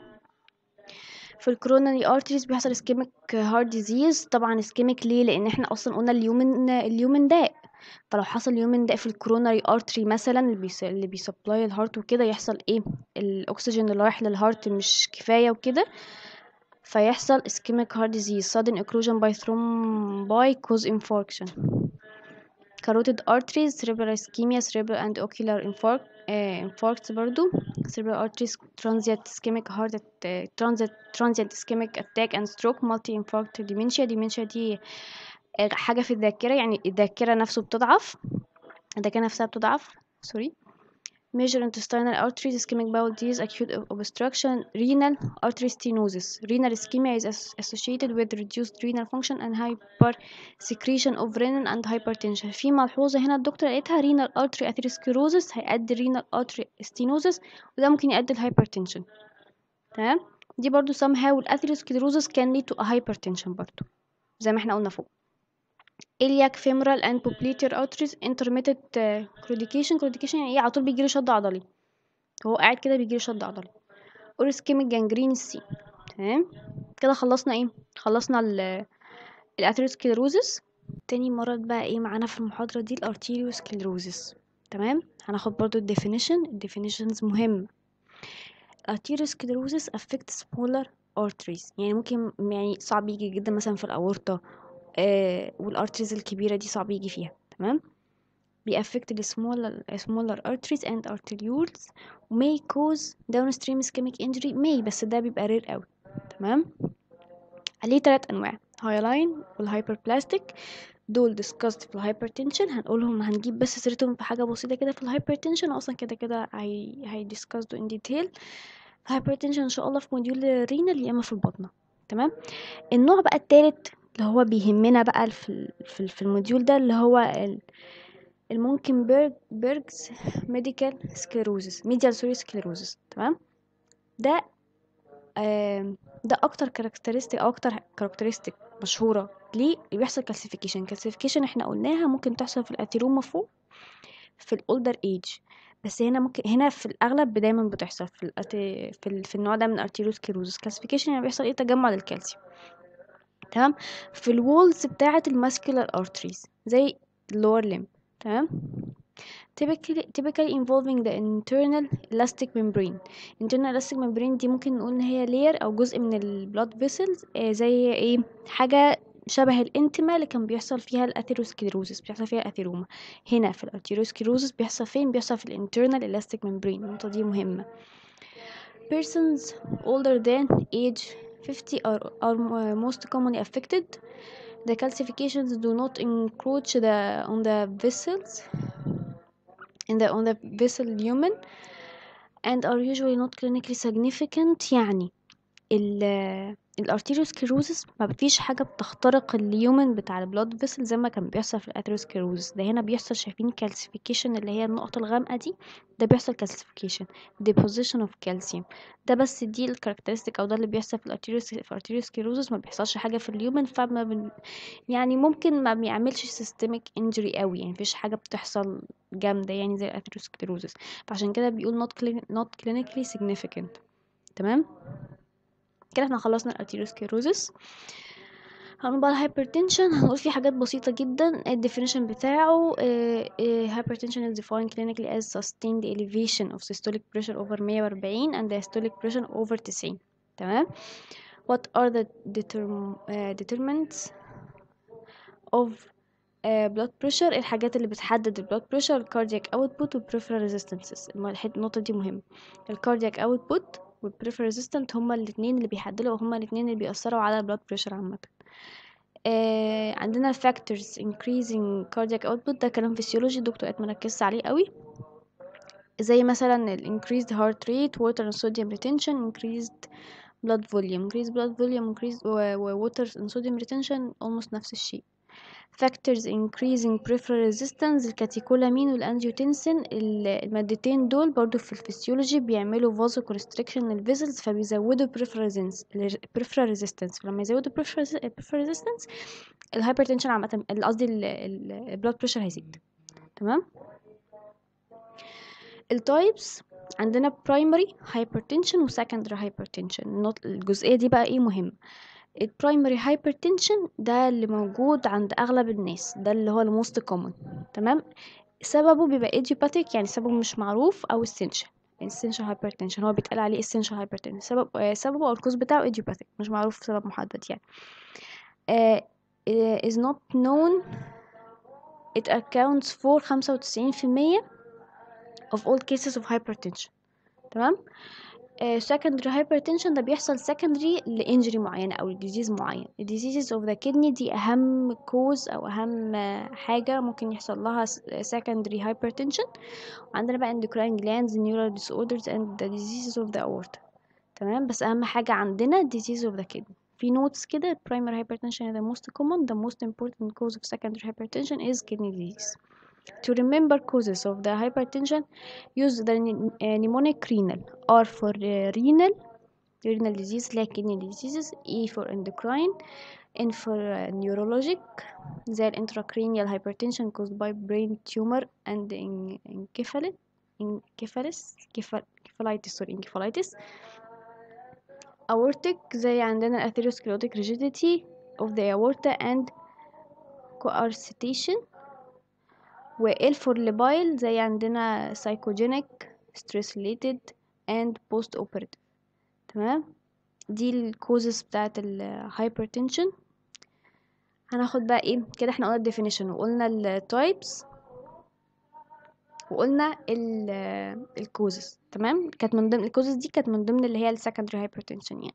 في الكوروناري ارتريز بيحصل اسكيميك هارت ديزيز طبعا اسكيميك ليه لان احنا اصلا قلنا اليومن اليومن داء فلو حصل يومن داء في الكوروناري ارتري مثلا اللي بيس... اللي بيسبلاي الهارت وكده يحصل ايه الاكسجين اللي رايح للهارت مش كفايه وكده فيحصل ischemic heart disease sudden occlusion by thrombi cause infarction carotid arteries cerebral ischemia cerebral and ocular infarct uh, infarct برضو cerebral arteries transient ischemic heart uh, transient transient ischemic attack and stroke multi infarct dementia dementia دي حاجة في الذاكرة يعني الذاكرة نفسه بتضعف الذاكرة نفسها بتضعف سوري major intestinal arteries ischemic bowel disease acute obstruction renal artery stenosis renal ischemia is associated with reduced renal function and hyper secretion of renin and hypertension في ملحوظة هنا الدكتور قالتها renal artery atherosclerosis هيؤدي renal artery stenosis وده ممكن يؤدي hypertension تمام دي برضو somehow الاتherosclerosis can lead to a hypertension برضو زي ما احنا قلنا فوق iliac femoral and popliteal arteries intermittent uh, claudication claudication يعني ايه على طول بيجيله شد عضلي هو قاعد كده بيجيله شد عضلي or ischemic gangrene C تمام كده خلصنا ايه خلصنا ال الاتروسكليروزس تاني مرض بقى ايه معانا في المحاضرة دي الارتيريوسكليروزس تمام هناخد برضو الديفينيشن الديفينيشنز مهم الارتيريوسكليروزس affect smaller arteries يعني ممكن يعني صعب يجي جدا مثلا في الأورطة آه والارتريز الكبيرة دي صعب يجي فيها تمام بيأفكت ال smaller, smaller arteries and arterioles may cause downstream ischemic injury may بس ده بيبقى رير قوي تمام عليه تلات أنواع هايلاين والهايبربلاستيك دول discussed في الهايبرتنشن هنقولهم هنجيب بس سيرتهم في حاجة بسيطة كده في الهايبرتنشن أصلا كده كده هي هي discussed in detail الهايبرتنشن إن شاء الله في موديول الرينال يا إما في البطنة تمام النوع بقى التالت اللي هو بيهمنا بقى في في, في الموديول ده اللي هو الممكن بيرج بيرجز ميديكال سكليروزس ميديال سوري سكليروزس تمام ده آه ده اكتر كاركترستيك او اكتر كاركترستيك مشهوره ليه بيحصل كالسيفيكيشن كالسيفيكيشن احنا قلناها ممكن تحصل في الاتيروما فوق في الاولدر ايج بس هنا ممكن هنا في الاغلب دايما بتحصل في الأتي في, ال... في النوع ده من الارتيروسكليروزس كالسيفيكيشن يعني بيحصل ايه تجمع للكالسيوم تمام في الوولز بتاعه الماسكولار ارتريز زي اللور ليم تمام typically, typically involving the internal elastic membrane internal elastic membrane دي ممكن نقول ان هي layer او جزء من ال blood vessels آه زي ايه حاجة شبه الانتما اللي كان بيحصل فيها الاثيروسكليروزس بيحصل فيها الاثيروما هنا في الارتيروسكليروزس بيحصل فين بيحصل في الانترنال elastic membrane النقطة دي مهمة persons older than age 50 are, are most commonly affected the calcifications do not encroach the on the vessels in the on the vessel lumen and are usually not clinically significant يعني ال الارتيروسكليروزس ما فيش حاجه بتخترق اليومن بتاع البلاد فيسل زي ما كان بيحصل في الاثيروسكليروزس ده هنا بيحصل شايفين كالسيفيكيشن اللي هي النقطه الغامقه دي ده بيحصل كالسيفيكيشن deposition of calcium ده بس دي الكاركترستيك او ده اللي بيحصل في الارتيروس في الارتيروسكليروزس ما بيحصلش حاجه في اليومن فما بن... يعني ممكن ما بيعملش سيستميك انجري قوي يعني مفيش حاجه بتحصل جامده يعني زي الاثيروسكليروزس فعشان كده بيقول not, clin... not clinically significant تمام كده احنا خلصنا الارتيروسكليروزس هنقول بقى الهايبرتنشن هنقول فيه حاجات بسيطة جدا الديفينيشن بتاعه hypertension is defined clinically as sustained elevation of systolic pressure over 140 and diastolic pressure over 90 تمام what are the determ uh, determinants of uh, blood pressure الحاجات اللي بتحدد البلاد بريشر الكاردياك اوتبوت والبريفرال ريزيستنسز النقطة دي مهمة الكاردياك اوتبوت والبريفر ريزيستنت هما الاتنين اللي بيحددوا وهما الاتنين اللي بيأثروا على البلاد بريشر عامة آه عندنا factors increasing cardiac output ده كلام فيسيولوجي الدكتور قد مركزش عليه قوي زي مثلا ال increased heart rate water and sodium retention increased blood volume increased blood volume increased water and sodium retention almost نفس الشيء factors increasing peripheral resistance الكاتيكولامين والانجيوتنسين المادتين دول برضو في الفسيولوجي بيعملوا vasoconstriction للفيزلز فبيزودوا peripheral resistance peripheral resistance فلما يزودوا peripheral resistance الهايبرتنشن عامة قصدي البلاد بريشر هيزيد تمام التايبس عندنا primary hypertension و secondary hypertension الجزئية دي بقى ايه مهم البرايمري hypertension ده اللي موجود عند اغلب الناس ده اللي هو الموست كومن تمام سببه بيبقى idiopathic يعني سببه مش معروف او essential essential hypertension هو بيتقال عليه essential hypertension سبب سببه او الكوز بتاعه idiopathic مش معروف سبب محدد يعني uh, is not known it accounts for 95% of all cases of hypertension تمام uh, secondary hypertension ده بيحصل secondary لإنجري معينة أو disease معين diseases of the kidney دي أهم cause أو أهم حاجة ممكن يحصل لها secondary hypertension وعندنا بقى endocrine glands neural disorders and the diseases of the aorta تمام بس أهم حاجة عندنا disease of the kidney في notes كده primary hypertension is the most common the most important cause of secondary hypertension is kidney disease To remember causes of the hypertension, use the mnemonic renal. R for renal, renal disease like kidney diseases. E for endocrine. N for neurologic زي intracranial hypertension caused by brain tumor and encephalitis encephalitis sorry encephalitis aortic زي عندنا atherosclerotic rigidity of the aorta and coarctation و for labile زي عندنا psychogenic stress related and post operative تمام دي الكوزز بتاعت الهايبرتنشن هناخد بقى ايه كده احنا قلنا الديفينيشن وقلنا التايبس وقلنا الكوزز تمام كانت من ضمن الكوزز دي كانت من ضمن اللي هي السكندري هايبرتنشن يعني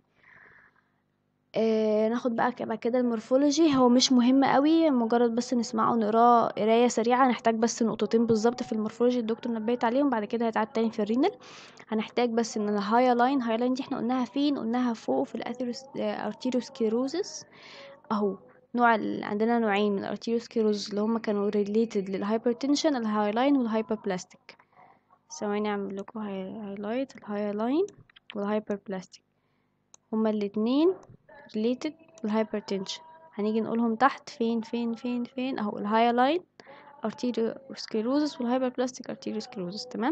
آه ناخد بقى بقى كده المورفولوجي هو مش مهم قوي مجرد بس نسمعه ونقراه قرايه سريعه هنحتاج بس نقطتين بالظبط في المورفولوجي الدكتور نبهت عليهم بعد كده هيتعاد تاني في الرينال هنحتاج بس ان الهاي لاين هاي لاين دي احنا قلناها فين قلناها فوق في الارتيروسكليروزس اهو نوع ال... عندنا نوعين من الارتيروسكليروزس اللي هما كانوا ريليتد للهايبرتنشن الهاي لاين والهايبربلاستيك ثواني اعمل لكم هايلايت الهاي لاين والهايبربلاستيك هما الاتنين related بالhypertension هنيجي نقولهم تحت فين فين فين فين اهو الهاي لاين arteriosclerosis والهايبربلاستيك arteriosclerosis تمام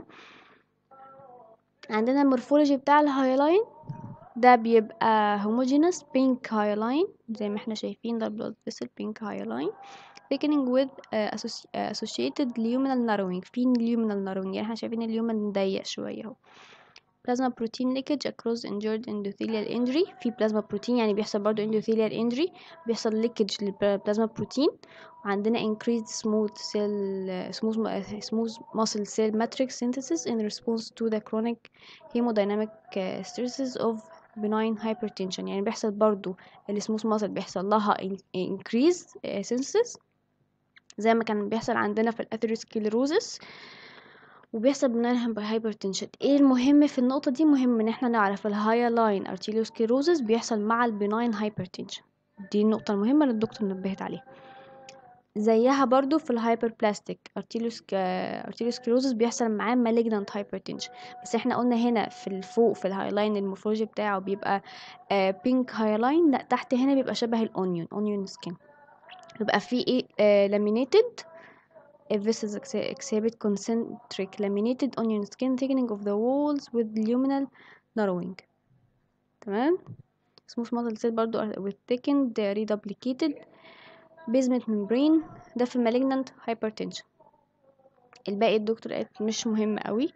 عندنا المورفولوجي بتاع الهاي لاين ده بيبقى homogeneous pink high line زي ما احنا شايفين ده blood vessel pink high line thickening with uh, associated luminal narrowing في luminal narrowing يعني احنا شايفين اليومن ضيق شوية اهو plasma protein leakage across injured endothelial injury في plasma protein يعني بيحصل برضو endothelial injury بيحصل leakage للبلازما بروتين وعندنا increased smooth cell smooth smooth muscle cell matrix synthesis in response to the chronic hemodynamic stresses of benign hypertension يعني بيحصل برضو السموث muscle بيحصل لها increased synthesis زي ما كان بيحصل عندنا في الاثيروسكليروزس وبيحصل بناء هايبرتنشن ايه المهم في النقطه دي مهم ان احنا نعرف الهاي لاين ارتيليوسكليروزس بيحصل مع البناين هايبرتنشن دي النقطه المهمه اللي الدكتور نبهت عليها زيها برضو في الهايبر بلاستيك ارتيليوسكليروزس بيحصل معاه مالجنانت هايبرتنشن بس احنا قلنا هنا في الفوق في الهاي لاين المورفولوجي بتاعه بيبقى بينك هاي لاين لا تحت هنا بيبقى شبه الاونيون اونيون سكين بيبقى فيه ايه لامينيتد Vessels exhibit concentric laminated onion skin thickening of the walls with luminal narrowing تمام smooth muscle cell برضو with thickened reduplicated basement membrane ده في malignant hypertension الباقي الدكتور قالت مش مهم قوي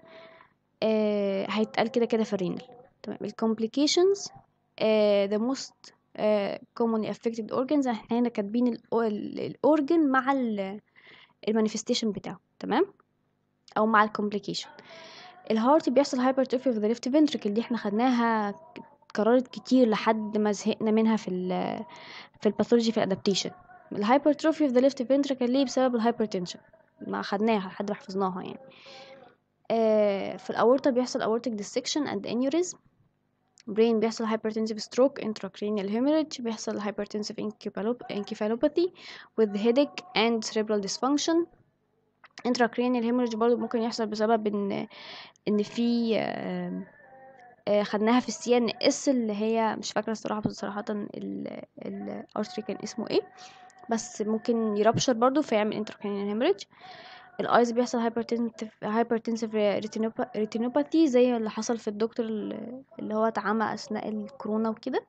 آه هيتقال كده كده في الرينال تمام ال complications آه the most آه commonly affected organs احنا هنا كاتبين الاورجن مع ال المانيفستيشن بتاعه تمام او مع الكومبليكيشن الهارت بيحصل هايبرتروفي في ذا ليفت فنتركل دي احنا خدناها اتكررت كتير لحد ما زهقنا منها في ال في الباثولوجي في الادابتيشن الهايبرتروفي في ذا ليفت فنتركل ليه بسبب الهايبرتنشن ما خدناها لحد ما حفظناها يعني آه في الاورطه بيحصل aortic dissection and aneurysm brain بيحصل hypertensive stroke intracranial hemorrhage بيحصل hypertensive encephalop- encephalopathy with headache and cerebral dysfunction intracranial hemorrhage برضه ممكن يحصل بسبب ان ان في آه، آه، خدناها في السي ان اس اللي هي مش فاكره الصراحه بس صراحه الارتري كان اسمه ايه بس ممكن يربشر برضو فيعمل انتركرينيال هيموريدج الايز بيحصل هايبرتنسيف هايبرتنسيف ريتينوباثي زي اللي حصل في الدكتور اللي هو اتعمى اثناء الكورونا وكده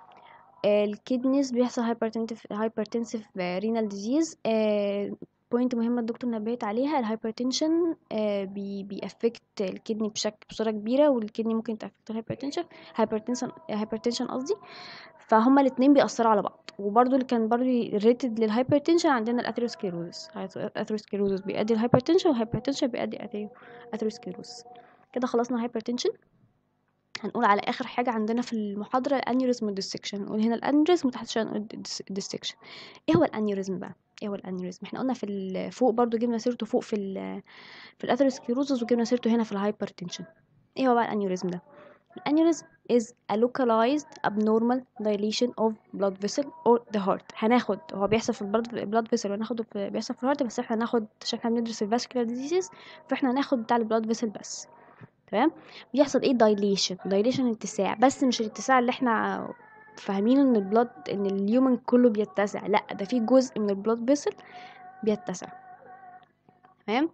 الكدنيز بيحصل هايبرتنسيف هايبرتنسيف رينال ديزيز بوينت مهمة الدكتور نبهت عليها الهايبرتنشن بي بيأفكت الكدني بشكل بصورة كبيرة والكدني ممكن تأفكت الهايبرتنشن هايبرتنشن هايبرتنشن قصدي فهما الاتنين بيأثروا على بعض وبرضو اللي كان برضو ريتد للهايبرتنشن عندنا الاثيروسكليروزس الاثيروسكليروزس بيؤدي الهايبرتنشن والهايبرتنشن بيؤدي اثيروسكليروزس كده خلصنا الهايبرتنشن هنقول على اخر حاجه عندنا في المحاضره الانيوريزم والديسكشن نقول هنا الانيوريزم وتحت شويه نقول الديسكشن ايه هو الانيوريزم بقى ايه هو الانيوريزم احنا قلنا في ال- فوق برضو جبنا سيرته فوق في ال في الاثيروسكليروزس وجبنا سيرته هنا في الهايبرتنشن ايه هو بقى الانيوريزم ده الانيوريزم is a localized abnormal dilation of blood vessel or the heart هناخد هو بيحصل في البلد blood vessel وناخده في بيحصل في الهارت بس احنا هناخد عشان احنا بندرس الفاسكولار diseases فاحنا هناخد بتاع البلاد فيسل بس تمام بيحصل ايه dilation dilation اتساع بس مش الاتساع اللي احنا فاهمينه ان البلاد ان اليومن كله بيتسع لا ده في جزء من البلاد فيسل بيتسع تمام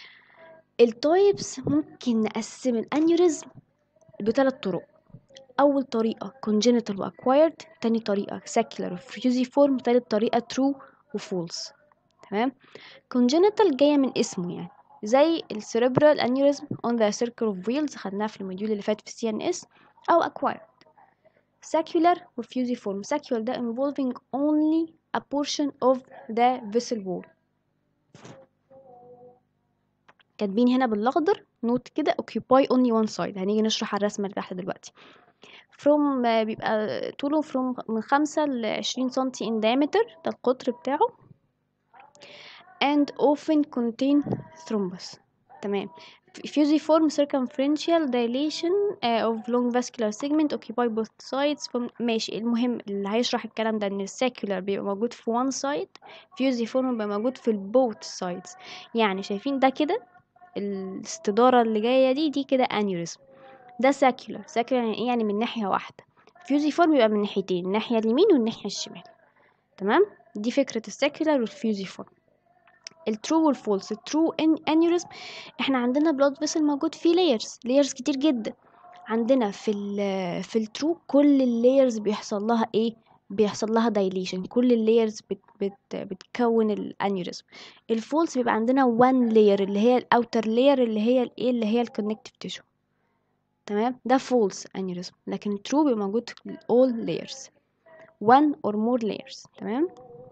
التايبس ممكن نقسم الانيوريزم بثلاث طرق أول طريقة congenital و acquired تاني طريقة secular و fusiform تالت طريقة true و false تمام congenital جاية من اسمه يعني زي ال cerebral aneurysm on the circle of wheels خدناها في الموديول اللي فات في CNS أو acquired secular و fusiform secular ده involving only a portion of the vessel wall كاتبين هنا بالأخضر نوت كده occupy only one side هنيجي نشرح الرسمة اللي تحت دلوقتي from آه، بيبقى طوله from من خمسة لعشرين سنتي in diameter ده القطر بتاعه and often contain thrombus تمام fusiform circumferential dilation uh, of long vascular segment occupy both sides from ماشي المهم اللي هيشرح الكلام ده ان الساكولار بيبقى موجود في one side fusiform بيبقى موجود في both sides يعني شايفين ده كده الاستدارة اللي جاية دي دي كده aneurysm ده ساكولار ساكولار يعني ايه يعني من ناحية واحدة فيوزيفورم يبقى من ناحيتين الناحية اليمين والناحية الشمال تمام دي فكرة الساكولار والفيوزيفورم الترو والفولس الترو انيوريزم احنا عندنا بلاد فيسل موجود فيه لايرز لايرز كتير جدا عندنا في ال في الترو كل اللايرز بيحصل لها ايه بيحصل لها دايليشن كل اللايرز بت بت بتكون الانيوريزم الفولس بيبقى عندنا وان لاير اللي هي الاوتر لاير اللي هي الايه اللي هي الكونكتيف تيشو تمام ده false aneurysm لكن true بيبقى موجود في all layers one or more layers تمام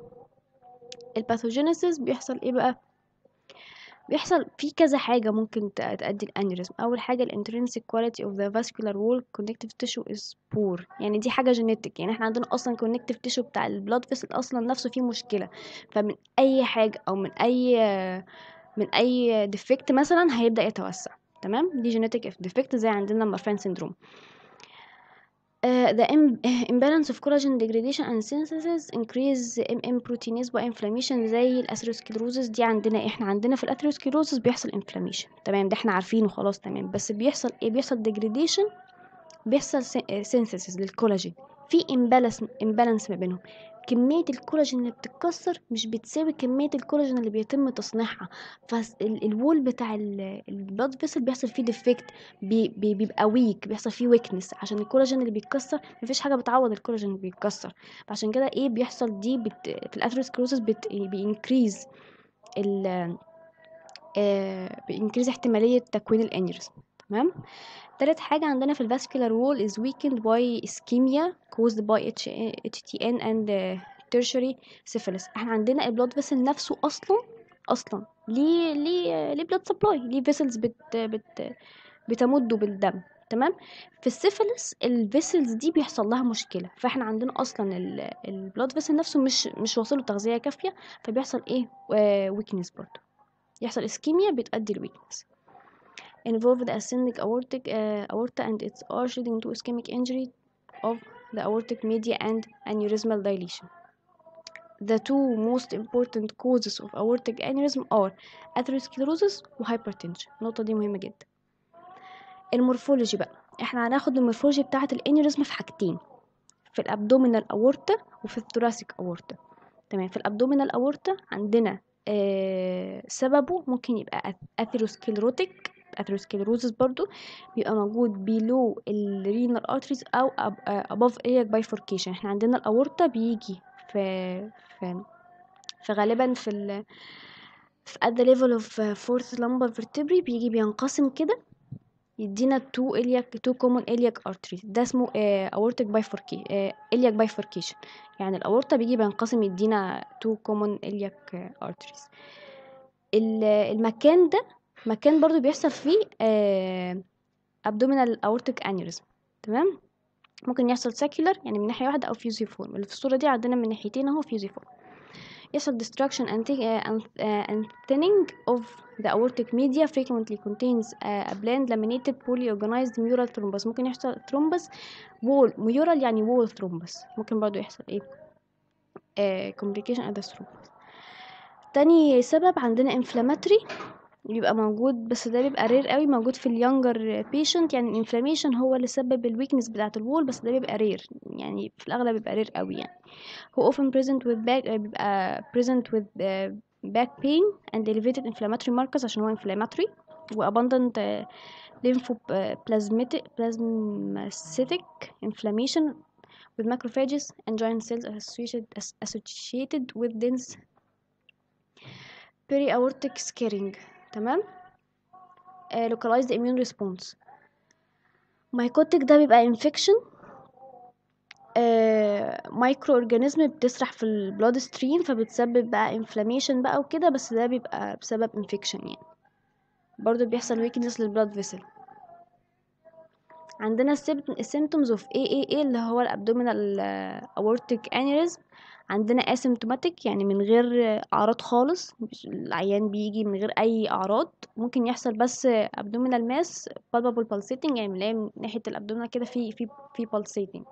الباثوجينيسيس بيحصل ايه بقى بيحصل في كذا حاجة ممكن ت- تؤدي الانيوريزم أول حاجة ال intrinsic quality of the vascular wall connective tissue is poor يعني دي حاجة جينيتك يعني احنا عندنا أصلا connective tissue بتاع البلاد فيسل أصلا نفسه فيه مشكلة فمن أي حاجة أو من أي من أي defect مثلا هيبدأ يتوسع تمام دي genetic defect زي عندنا مارفان syndrome Uh, the im- imbalance of collagen degradation and synthesis increase MM proteinase وinflammation زي الأثيروسكلروزس دي عندنا احنا عندنا في الأثيروسكلروزس بيحصل inflammation تمام ده احنا عارفينه خلاص تمام بس بيحصل ايه بيحصل degradation بيحصل synthesis للكولاجين في imbalance imbalance ما بينهم كمية الكولاجين اللي بتتكسر مش بتساوي كمية الكولاجين اللي بيتم تصنيعها فالوول بتاع البلاد فيسل بيحصل فيه ديفكت بي بي بيبقى ويك بيحصل فيه ويكنس عشان الكولاجين اللي بيتكسر مفيش حاجه بتعوض الكولاجين اللي بيتكسر فعشان كده ايه بيحصل دي بت في الاثيروسكلروسس بت بينكريز ال آه بينكريز احتماليه تكوين الانيوريزم تمام تالت حاجة عندنا في الفاسكولار وول is weakened by ischemia caused by H HTN and uh, tertiary syphilis احنا عندنا البلاد فيسل نفسه اصلا اصلا ليه ليه ليه بلاد سبلاي ليه فيسلز بت بت بتمده بالدم تمام في السيفلس الفيسلز دي بيحصل لها مشكله فاحنا عندنا اصلا البلاد فيسل نفسه مش مش واصله تغذيه كافيه فبيحصل ايه ويكنس برضه يحصل اسكيميا بتؤدي لويكنس involve the ascending aortic uh, aorta and its arch leading to ischemic injury of the aortic media and aneurysmal dilation. The two most important causes of aortic aneurysm are atherosclerosis وhypertension النقطة دي مهمة جدا المورفولوجي بقى احنا هناخد المورفولوجي بتاعة الانيوريزم في حاجتين في الابدومينال اورتا وفي الثوراسيك اورتا تمام في الابدومينال اورتا عندنا آه سببه ممكن يبقى اثيروسكليروتيك اثيروسكليروزس برضو بيبقى موجود بيلو الرينال ارتريز او اباف اياك بايفوركيشن احنا عندنا الاورتا بيجي في في في غالبا في ال في at the level of fourth lumbar vertebrae بيجي بينقسم كده يدينا two iliac two common iliac arteries ده اسمه آه aortic bifurcation آه iliac bifurcation يعني الأورطة بيجي بينقسم يدينا two common iliac arteries المكان ده مكان برضو بيحصل فيه آه abdominal aortic aneurysm تمام ممكن يحصل ساكيولر يعني من ناحية واحدة أو فيوزيفورم اللي في الصورة دي عندنا من ناحيتين أهو فيوزيفورم يحصل destruction and, uh, and thinning of the aortic media frequently contains uh, a bland laminated polyorganized mural thrombus ممكن يحصل thrombus wall mural يعني wall thrombus ممكن برضو يحصل ايه uh, complication of the thrombus تاني سبب عندنا inflammatory بيبقى موجود بس ده بيبقى رير قوي موجود في اليونجر بيشنت يعني الانفلاميشن هو اللي سبب الويكنس بتاعه الوول بس ده بيبقى رير يعني في الاغلب بيبقى رير قوي يعني هو often present with back بيبقى present with back pain and elevated inflammatory markers عشان هو inflammatory و abundant lymphoplasmatic plasmacytic inflammation with macrophages and giant cells associated associated with dense peri-aortic scarring تمام uh, localized immune response mycotic ده بيبقى infection مايكرو اورجانيزم بتسرح في البلاد ستريم فبتسبب بقى انفلاميشن بقى وكده بس ده بيبقى بسبب انفكشن يعني برضو بيحصل ويكنس للبلاد فيسل عندنا السيمتومز اوف اي اي اي اللي هو الابدومينال اورتيك انيريزم عندنا اسيمتوماتيك يعني من غير اعراض خالص العيان بيجي من غير اي اعراض ممكن يحصل بس ابدومينال ماس بالبابل بالسيتنج يعني بنلاقي من ناحيه الابدومينال كده في في في بالسيتنج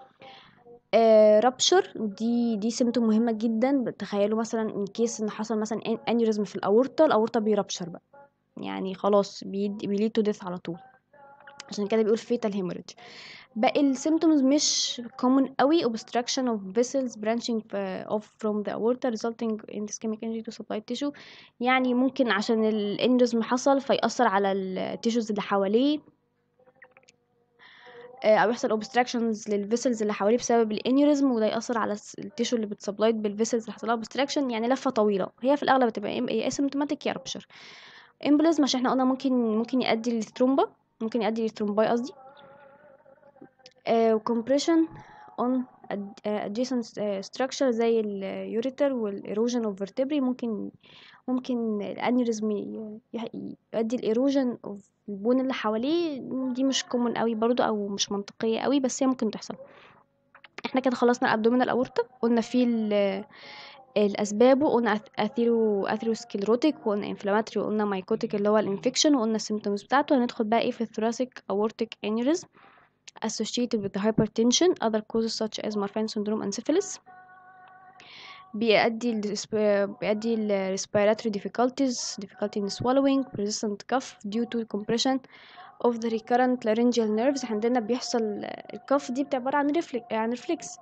رابشر دي دي سيمتوم مهمه جدا تخيلوا مثلا ان كيس ان حصل مثلا انيوريزم في الاورطه الاورطه بيرابشر بقى يعني خلاص بيليد تو ديث على طول عشان كده بيقول fatal hemorrhage باقي السيمتومز مش common قوي obstruction of vessels branching off from the aorta resulting in ischemic injury to supply tissue يعني ممكن عشان الانيوريزم حصل فيأثر على التيشوز اللي حواليه او يحصل obstructions للفيسلز اللي حواليه بسبب الانيوريزم وده يأثر على التيشو اللي بتسبلايد بالفيسلز اللي حصل لها obstruction يعني لفه طويله هي في الاغلب بتبقى يا اسيمتوماتيك يا رابشر امبوليزم عشان احنا قلنا ممكن ممكن يؤدي للثرومبا ممكن يؤدي للثرومباي قصدي وكمبريشن اون adjacent structure زي اليوريتر والايروجن اوف vertebrae ممكن ممكن الانيوريزم يؤدي الايروجن اوف البون اللي حواليه دي مش كومن قوي برضو او مش منطقيه قوي بس هي ممكن تحصل احنا كده خلصنا الابدومينال اورتا قلنا فيه الاسباب وقلنا اثيرو اثيروسكليروتيك وقلنا انفلاماتري وقلنا مايكوتيك اللي هو الانفكشن وقلنا السيمتومز بتاعته هندخل بقى ايه في الثوراسيك aortic aneurysm associated with hypertension other causes such as Marfan syndrome and syphilis بيؤدي بيؤدي ل respiratory difficulties difficulty in swallowing persistent cough due to compression of the recurrent laryngeal nerves عندنا بيحصل الكف دي بتعبر عن ريفلكس عن ريفلكس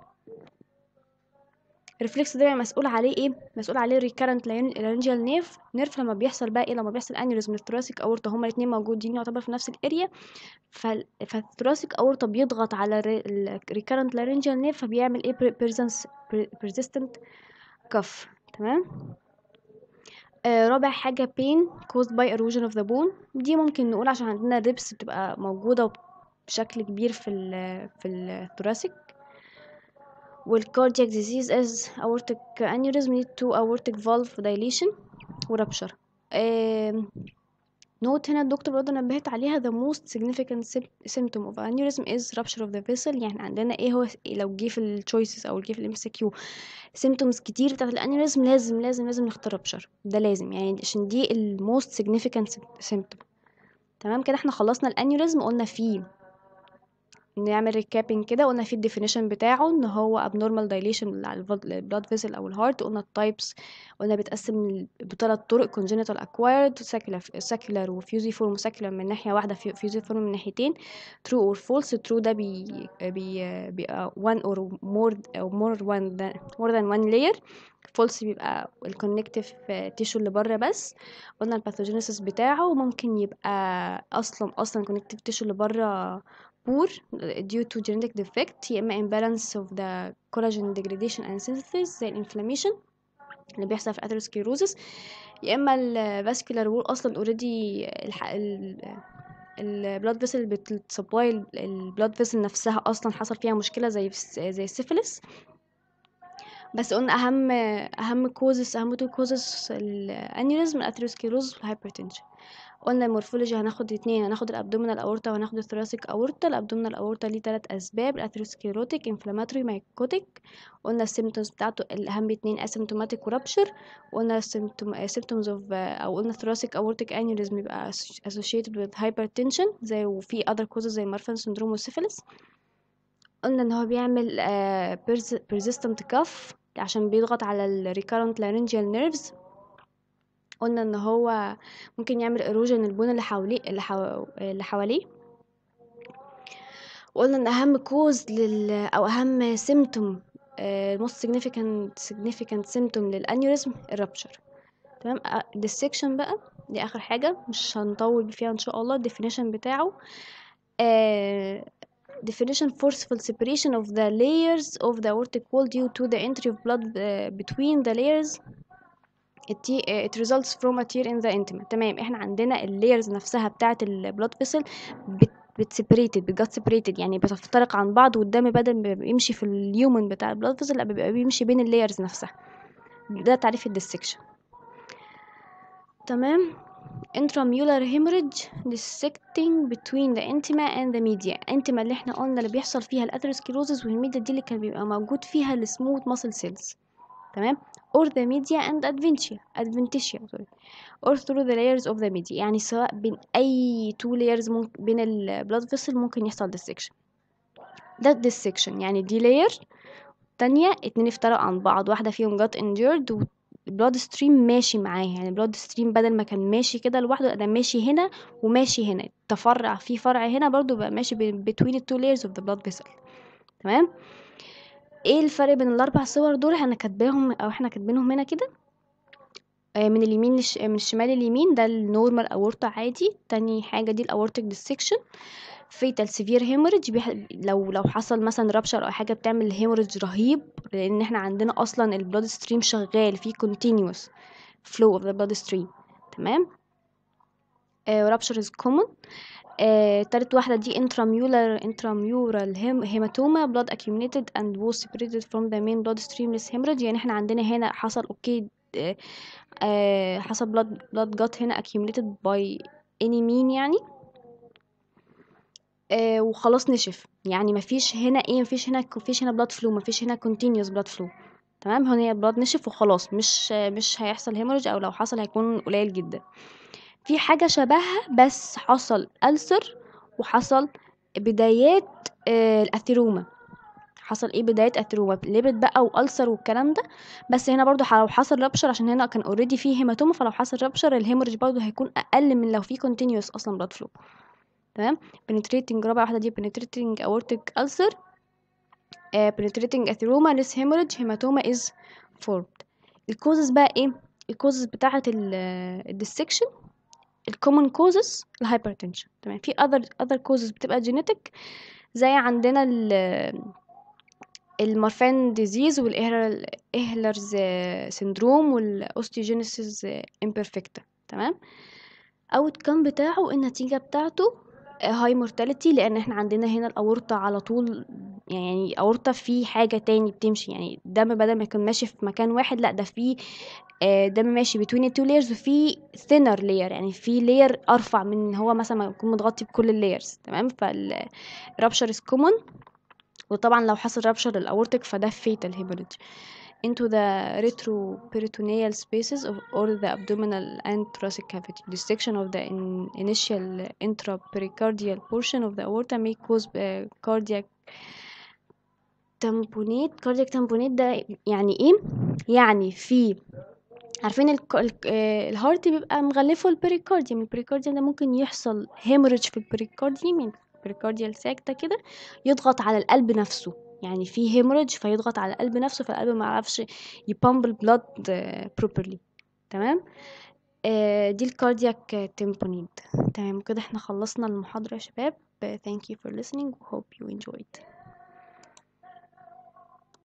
الريفلكس ده مسؤول عليه ايه مسؤول عليه recurrent laryngeal nerve نيرف لما بيحصل بقى ايه لما بيحصل انيوريزم الثوراسيك اورتا هما الاثنين موجودين يعتبر في نفس الاريا فالثوراسيك اورتا بيضغط على recurrent laryngeal nerve فبيعمل ايه presence persistent cough تمام آه رابع حاجة pain caused by erosion of the bone دي ممكن نقول عشان عندنا الريبس بتبقى موجودة بشكل كبير في ال في الثوراسيك والcardiac disease as aortic aneurysm lead to aortic valve dilation ورابشر نوت هنا الدكتور برضه نبهت عليها the most significant symptom of aneurysm is rupture of the vessel يعني عندنا ايه هو لو جه في التشويسز او جه في الام سي كيو symptoms كتير بتاعت الانيوريزم لازم لازم لازم نختار رابشر ده لازم يعني عشان دي الموست significant symptom تمام كده احنا خلصنا الانيوريزم قلنا فيه نعمل ريكابينج كده قلنا في الديفينيشن بتاعه ان هو abnormal dilation للبلاد فيسل او الهارت قلنا التايبس قلنا بيتقسم بثلاث طرق congenital acquired secular secular وفيوزيفورم وساكولار من ناحيه واحده فيوزيفورم من ناحيتين true or false true ده بي بي بيبقى one or more or more one than more than one layer false بيبقى الكونكتيف تيشو اللي بره بس قلنا الباثوجينيسيس بتاعه ممكن يبقى اصلا اصلا الكونكتيف تيشو اللي بره poor due to genetic defect يا اما imbalance of the collagen degradation and synthesis زي الانفلاميشن اللي بيحصل في atherosclerosis يا اما الفاسكولار وول اصلا اوريدي البلاد فيسل بتسبلاي البلاد فيسل نفسها اصلا حصل فيها مشكله زي زي السيفيلس بس قلنا اهم اهم كوزس اهم تو كوزس الانيوريزم الاتروسكليروز والهايبرتنشن قلنا المورفولوجي هناخد اتنين هناخد الابدومينال اورتا وهناخد الثوراسيك اورتا الابدومينال اورتا ليه تلات اسباب الاثيروسكليروتيك انفلاماتوري مايكوتيك قلنا السيمتومز بتاعته الاهم اتنين اسيمتوماتيك ورابشر قلنا symptoms اوف او قلنا ثوراسيك اورتيك انيوريزم يبقى associated with hypertension زي وفي other causes زي مارفان سندروم والسيفيلس قلنا ان هو بيعمل uh, persistent cough عشان بيضغط على ال recurrent laryngeal nerves قلنا ان هو ممكن يعمل ايروجن البون اللي حواليه اللي, حو... اللي حواليه وقلنا ان اهم كوز لل او اهم سيمتوم most significant significant symptom للانيوريزم الرابشر تمام الديسكشن بقى دي اخر حاجه مش هنطول فيها ان شاء الله الديفينيشن بتاعه uh, definition forceful separation of the layers of the aortic wall due to the entry of blood uh, between the layers it, it results from a tear in the intima تمام احنا عندنا اللايرز نفسها بتاعه البلاد فيسل بتسبريتد بتجت سبريتد يعني بتفترق عن بعض والدم بدل ما بيمشي في اليومن بتاع البلاد فيسل لا بيبقى بيمشي بين اللايرز نفسها ده تعريف الديسكشن تمام intramural hemorrhage dissecting between the intima and the media intima اللي احنا قلنا اللي بيحصل فيها الاثيروسكليروزس والميديا دي اللي كان بيبقى موجود فيها السموث ماسل سيلز تمام or the media and adventitia adventitia sorry or through the layers of the media يعني سواء بين اي two layers ممكن بين البلاد فيسل ممكن يحصل dissection ده dissection يعني دي layer تانية اتنين افترقوا عن بعض واحدة فيهم got injured البلاد ستريم ماشي معاها يعني البلاد ستريم بدل ما كان ماشي كده لوحده ده ماشي هنا وماشي هنا تفرع في فرع هنا برضو بقى ماشي between the two layers of the blood vessel تمام ايه الفرق بين الاربع صور دول احنا كاتباهم او احنا كاتبينهم هنا كده آه من اليمين لش... من الشمال اليمين ده النورمال اورتا عادي تاني حاجه دي الاورتيك ديسكشن فيتال سيفير هيموريدج بيح... لو لو حصل مثلا رابشر او حاجه بتعمل هيموريدج رهيب لان احنا عندنا اصلا البلاد ستريم شغال في continuous flow of the blood stream تمام رابشر از كومن آه، تالت واحدة دي intramural intramural hematoma blood accumulated and was separated from the main blood streamless hemorrhage يعني احنا عندنا هنا حصل اوكي آه، آه، حصل blood blood got هنا accumulated by any mean يعني آه وخلاص نشف يعني مفيش هنا ايه مفيش هنا مفيش هنا blood flow مفيش هنا continuous blood flow تمام هنا blood نشف وخلاص مش مش هيحصل hemorrhage او لو حصل هيكون قليل جدا في حاجة شبهها بس حصل ألسر وحصل بدايات آه الأثيروما حصل ايه بداية أثيروما ليبت بقى وألسر والكلام ده بس هنا برضو لو حصل رابشر عشان هنا كان اوريدي فيه هيماتوما فلو حصل رابشر الهيموريج برضو هيكون أقل من لو في continuous أصلا blood flow تمام penetrating رابع واحدة دي penetrating aortic ulcer uh, penetrating athyroma less hemorrhage hematoma is formed الكوزز بقى ايه الكوزز بتاعة الديسكشن الكومن كوزز الهايبرتنشن تمام في other other causes بتبقى genetic زي عندنا ال المورفان ديزيز والاهلرز سندروم والاوستيوجينيسيس امبرفكتا تمام اوت كام بتاعه النتيجة بتاعته هاي مورتاليتي لان احنا عندنا هنا الاورطة على طول يعني اورطة في حاجة تاني بتمشي يعني الدم بدل ما يكون ماشي في مكان واحد لا ده في دم ماشي between the two layers وفي thinner layer يعني في layer ارفع من هو مثلا ما يكون متغطي بكل اللايرز تمام فالرابشر is common وطبعا لو حصل رابشر للاورتك فده fatal hemorrhage into the retroperitoneal spaces of or the abdominal and thoracic cavity. Dissection of the in- initial intrapericardial portion of the aorta may cause uh, cardiac tamponade cardiac tamponade ده يعني ايه يعني في عارفين الك- الك- آه، الهارت بيبقى مغلفه البريكارديوم البريكارديوم ده ممكن يحصل هيموريدج في البريكارديوم يعني البريكارديال ساك ده كده يضغط على القلب نفسه يعني في هيموريدج فيضغط على القلب نفسه فالقلب ما يعرفش يبامب البلاد بروبرلي تمام آه، دي الكاردياك تمبونيد تمام كده احنا خلصنا المحاضرة يا شباب thank you for listening hope you enjoyed